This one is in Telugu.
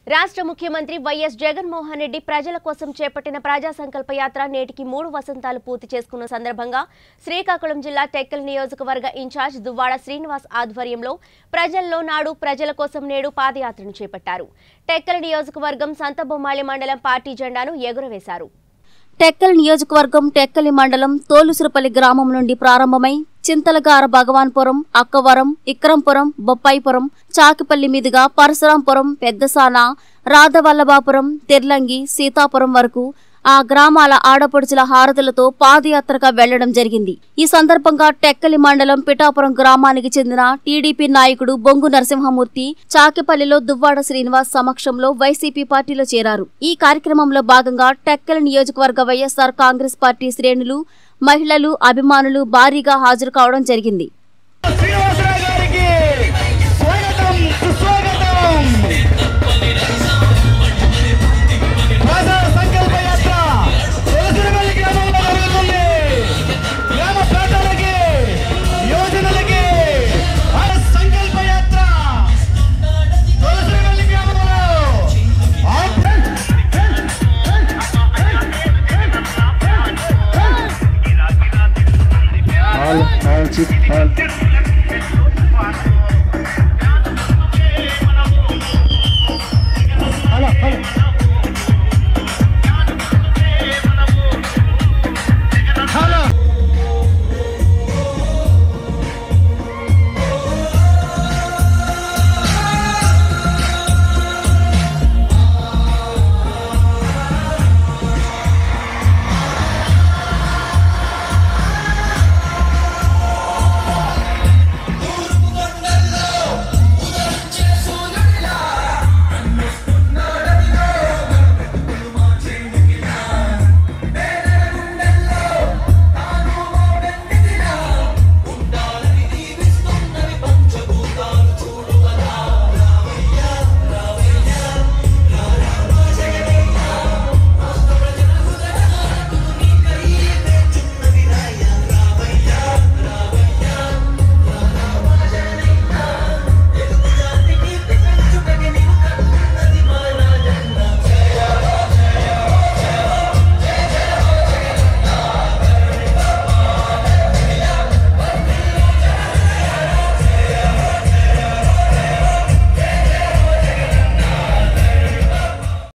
రాష్ట్ర ముఖ్యమంత్రి వైఎస్ జగన్మోహన్ రెడ్డి ప్రజల కోసం చేపట్టిన ప్రజా సంకల్ప యాత్ర నేటికి మూడు వసంతాలు పూర్తి చేసుకున్న సందర్భంగా శ్రీకాకుళం జిల్లా టెక్కల్ నియోజకవర్గ ఇన్ఛార్జ్ దువ్వాడ శ్రీనివాస్ ఆధ్వర్యంలో ప్రజల్లో నాడు ప్రజల కోసం నేడు పాదయాత్రను చేపట్టారు టెక్కల్ నియోజకవర్గం సంతబొమ్మాళి మండలం పార్టీ జెండాను ఎగురవేశారు టెక్కల్ నియోజకవర్గం టెక్కలి మండలం తోలుసురపల్లి గ్రామం నుండి ప్రారంభమై చింతలగార భగవాన్పురం అక్కవరం ఇక్రంపురం బొప్పాయిపురం చాకిపల్లి మీదుగా పరశురాంపురం పెద్దసాన రాధవల్లభాపురం తెర్లంగి సీతాపురం వరకు ఆ గ్రామాల ఆడపడుచుల హారతులతో పాదయాత్రగా వెళ్లడం జరిగింది ఈ సందర్భంగా టెక్కలి మండలం పిఠాపురం గ్రామానికి చెందిన టీడీపీ నాయకుడు బొంగు నరసింహమూర్తి చాకిపల్లిలో దువ్వాడ శ్రీనివాస్ సమక్షంలో వైసీపీ పార్టీలో చేరారు ఈ కార్యక్రమంలో భాగంగా టెక్కలి నియోజకవర్గ వైఎస్ఆర్ కాంగ్రెస్ పార్టీ శ్రేణులు మహిళలు అభిమానులు భారీగా హాజరు కావడం జరిగింది శ్రీనివాస్